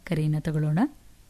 ಕರೆಯನ್ನ ತಗೊಳ್ಳೋಣ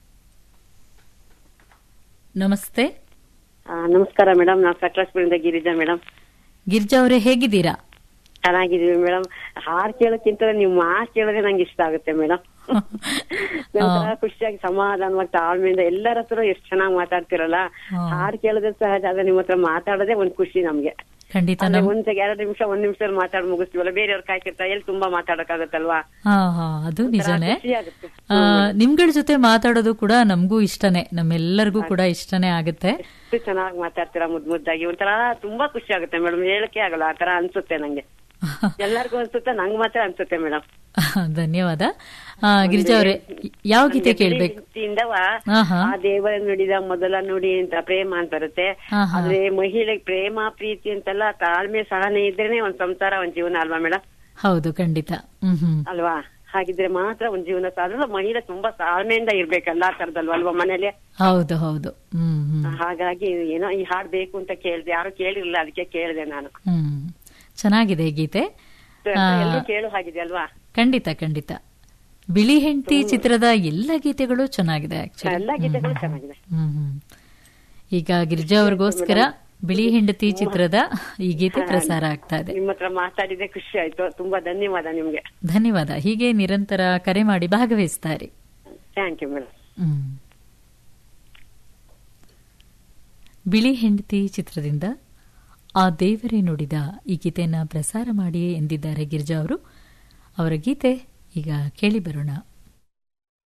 ನಮಸ್ತೆ ಆ, ನಮಸ್ಕಾರ ಮೇಡಮ್ ನಾವು ಸಕಲೇಶ್ಪುರದಿಂದ ಗಿರಿಜಾ ಮೇಡಮ್ ಗಿರ್ಜಾ ಅವರೇ ಹೇಗಿದ್ದೀರಾ ಚೆನ್ನಾಗಿದೀವಿ ಮೇಡಮ್ ಹಾಡ್ ಕೇಳೋಕ್ಕಿಂತ ನೀವು ಮಾತು ಕೇಳೋದೇ ನಂಗೆ ಇಷ್ಟ ಆಗುತ್ತೆ ಮೇಡಮ್ ಒಂಥರ ಖುಷಿಯಾಗಿ ಸಮಾಧಾನವಾಗಿ ತಾಳ್ಮೆಯಿಂದ ಎಲ್ಲರ ಹತ್ರ ಎಷ್ಟು ಚೆನ್ನಾಗಿ ಮಾತಾಡ್ತಿರಲ್ಲ ಹಾ. ಹಾಡ್ ಕೇಳೋದೇ ಸಹಜ ಆದ್ರೆ ನಿಮ್ಮ ಹತ್ರ ಮಾತಾಡೋದೇ ಒಂದ್ ಖುಷಿ ನಮ್ಗೆ ಖಂಡಿತ ಅಂದ್ರೆ ನಮ್ ಒಂದ್ ಎರಡು ನಿಮಿಷ ಒಂದ್ ನಿಮಿಷದಲ್ಲಿ ಮಾತಾಡ್ ಮುಗಿಸ್ತೀವಲ್ಲ ಬೇರೆಯವ್ರು ಕಾಯ್ತಿರ್ತಾರೆ ಎಲ್ಲಿ ತುಂಬಾ ಮಾತಾಡಕ್ಕಾಗತ್ತಲ್ವಾ ಹಾ ಹಾ ಅದು ನಿಜಾನೇ ಖುಷಿ ಆಗುತ್ತೆ ಆ, ನಿಮ್ಗಳ ಜೊತೆ ಮಾತಾಡೋದು ಕೂಡ ನಮಗೂ ಇಷ್ಟನೇ ನಮ್ಮೆಲ್ಲರಿಗೂ ಕೂಡ ಇಷ್ಟನೇ ಆಗುತ್ತೆ ಎಷ್ಟು ಚೆನ್ನಾಗಿ ಮಾತಾಡ್ತೀರಾ ಮುದ್ ಮುದ್ದಾಗಿ ಒಂಥರ ತುಂಬಾ ಖುಷಿ ಆಗುತ್ತೆ ಮೇಡಮ್ ಹೇಳಕ್ಕೆ ಆಗಲ್ಲ ಆ ತರ ಅನ್ಸುತ್ತೆ ನಂಗೆ ಎಲ್ಲರಿಗೂ ಅನ್ಸುತ್ತೆ ನಂಗ್ ಮಾತ್ರ ಅನ್ಸುತ್ತೆ ಮೇಡಮ್ ಧನ್ಯವಾದ ಆ, ಗಿರಿಜಾ ಅವರೇ ಯಾವ ಗೀತೆ ಕೇಳ್ಬೇಕು ಇಂದವ ಹಾ ಹಾ ಆ ದೇವರ ನುಡಿದ ಮೊದಲ ನುಡಿ ಅಂತ ಪ್ರೇಮ ಅಂತ ಬರುತ್ತೆ ಹಾ, ಹಾ. ಆದ್ರೆ ಮಹಿಳೆ ಪ್ರೇಮ ಪ್ರೀತಿ ಅಂತೆಲ್ಲ ತಾಳ್ಮೆ ಸಹನೆ ಇದ್ರೇನೆ ಒಂದ್ ಸಂಸಾರ ಒಂದ್ ಜೀವನ ಅಲ್ವಾ ಮೇಡಮ್ ಹೌದು ಖಂಡಿತ ಹ್ಮ್ ಹ್ಮ್ ಅಲ್ವಾ ಹಾಗಿದ್ರೆ ಮಾತ್ರ ಒಂದ್ ಜೀವನ ಸಾಧನ ಮಹಿಳೆ ತುಂಬಾ ತಾಳ್ಮೆಯಿಂದ ಇರ್ಬೇಕಲ್ಲ ಆ ತರದಲ್ವಾ ಅಲ್ವಾ ಮನೇಲಿ ಹೌದು ಹೌದು ಹ್ಮ್ ಹ್ಮ್ ಹಾಗಾಗಿ ಏನೋ ಈ ಹಾಡ್ ಬೇಕು ಅಂತ ಕೇಳ್ದೆ ಯಾರು ಕೇಳಿರ್ಲಿಲ್ಲ ಅದಕ್ಕೆ ಕೇಳಿದೆ ನಾನು ಹ್ಮ್ ಚೆನ್ನಾಗಿದೆ ಈ ಗೀತೆ ಆ, ಎಲ್ಲರೂ ಕೇಳು ಹಾಗಿದೆ ಅಲ್ವಾ ಖಂಡಿತ ಖಂಡಿತ ಬಿಳಿ ಹೆಂಡತಿ ಚಿತ್ರದ ಎಲ್ಲ ಗೀತೆಗಳು ಚೆನ್ನಾಗಿದೆ ಆಕ್ಚುಲಿ ಎಲ್ಲ ಗೀತೆಗಳು ಚೆನ್ನಾಗಿದೆ ಹ್ಮ್ ಹ್ಮ್ ಈಗ ಗಿರಿಜಾ ಅವ್ರಿಗೋಸ್ಕರ ಬಿಳಿ ಹೆಂಡತಿ ಚಿತ್ರದ ಈ ಗೀತೆ ಪ್ರಸಾರ ಆಗ್ತಾ ಇದೆ ನಿಮ್ಮ ಹತ್ರ ಮಾತಾಡಿದ್ರೆ ಖುಷಿ ಆಯ್ತು ತುಂಬಾ ಧನ್ಯವಾದ ನಿಮ್ಗೆ ಧನ್ಯವಾದ ಹೀಗೆ ನಿರಂತರ ಕರೆ ಮಾಡಿ ಭಾಗವಹಿಸ್ತಾ ಇರಿ ಥ್ಯಾಂಕ್ ಯು ಮೇಡಮ್ ಹ್ಮ್. ಬಿಳಿ ಹೆಂಡತಿ ಚಿತ್ರದಿಂದ ಆ ದೇವರೇ ನುಡಿದ ಈ ಗೀತೆಯನ್ನ ಪ್ರಸಾರ ಮಾಡಿ ಎಂದಿದ್ದಾರೆ ಗಿರಿಜಾ ಅವರು ಅವರ ಗೀತೆ ಈಗ ಕೇಳಿ ಬರೋಣ